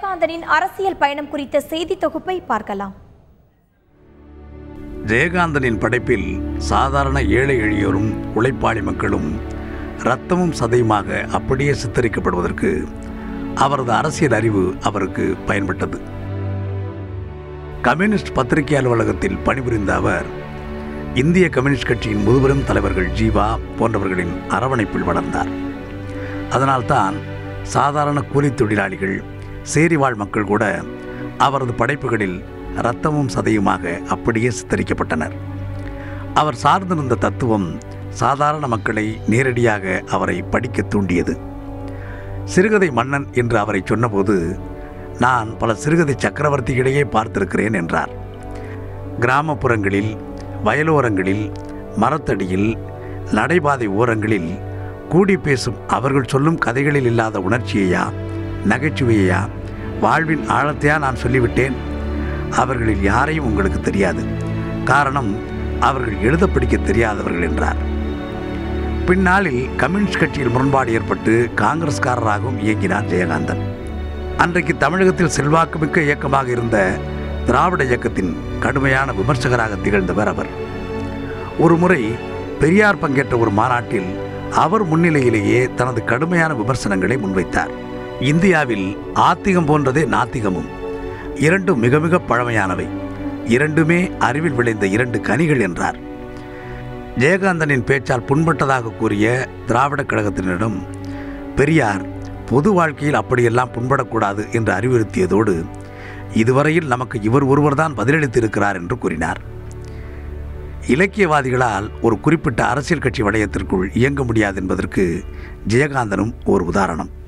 ஜெயகாந்தனின் அரசியல் பயணம் குறித்த செய்தி தொகுப்பை பார்க்கலாம் ஜெயகாந்தனின் படைப்பில் சாதாரண ஏழை எளியோரும் உழைப்பாளி மக்களும் இரத்தமும் சதையுமாக அப்படியே சித்தரிக்கப்படுவதற்கு அவரது அரசியல் அறிவு அவருக்கு பயன்பட்டது கம்யூனிஸ்ட் பத்திரிகை அலுவலகத்தில் பணிபுரிந்த அவர் இந்திய கம்யூனிஸ்ட் கட்சியின் முதுபெரும் தலைவர்கள் ஜீவா போன்றவர்களின் அரவணைப்பில் வளர்ந்தார் அதனால்தான் சாதாரண கூலித் தொழிலாளிகள் சேரிவாழ் மக்கள் கூட அவரது படைப்புகளில் இரத்தமும் சதையுமாக அப்படியே சித்தரிக்கப்பட்டனர் அவர் சார்ந்திருந்த தத்துவம் சாதாரண மக்களை நேரடியாக அவரை படிக்கத் தூண்டியது சிறுகதை மன்னன் என்று அவரை சொன்னபோது நான் பல சிறுகதை சக்கரவர்த்திகளையே பார்த்திருக்கிறேன் என்றார் கிராமப்புறங்களில் வயலோரங்களில் மரத்தடியில் நடைபாதை ஓரங்களில் கூடி பேசும் அவர்கள் சொல்லும் கதைகளில் இல்லாத உணர்ச்சியையா நகைச்சுவையையா வாழ்வின் ஆழத்தையா நான் சொல்லிவிட்டேன் அவர்களில் யாரையும் உங்களுக்கு தெரியாது காரணம் அவர்கள் எழுத படிக்க தெரியாதவர்கள் என்றார் பின்னாளில் கம்யூனிஸ்ட் கட்சியில் முரண்பாடு ஏற்பட்டு காங்கிரஸ்காரராகவும் இயங்கினார் ஜெயகாந்தன் அன்றைக்கு தமிழகத்தில் செல்வாக்குமிக்க இயக்கமாக இருந்த திராவிட இயக்கத்தின் கடுமையான விமர்சகராக திகழ்ந்தவர் அவர் ஒரு முறை பெரியார் பங்கேற்ற ஒரு மாநாட்டில் அவர் முன்னிலையிலேயே தனது கடுமையான விமர்சனங்களை முன்வைத்தார் இந்தியாவில் ஆத்திகம் போன்றதே நாத்திகமும் இரண்டும் மிக மிக பழமையானவை இரண்டுமே அறிவில் விளைந்த இரண்டு கனிகள் என்றார் ஜெயகாந்தனின் பேச்சால் புண்பட்டதாக கூறிய திராவிடக் கழகத்தினரிடம் பெரியார் பொது வாழ்க்கையில் அப்படியெல்லாம் புண்படக்கூடாது என்று அறிவுறுத்தியதோடு இதுவரையில் நமக்கு இவர் ஒருவர்தான் பதிலளித்திருக்கிறார் என்று கூறினார் இலக்கியவாதிகளால் ஒரு குறிப்பிட்ட அரசியல் கட்சி வளையத்திற்குள் இயங்க முடியாது என்பதற்கு ஜெயகாந்தனும் ஒரு உதாரணம்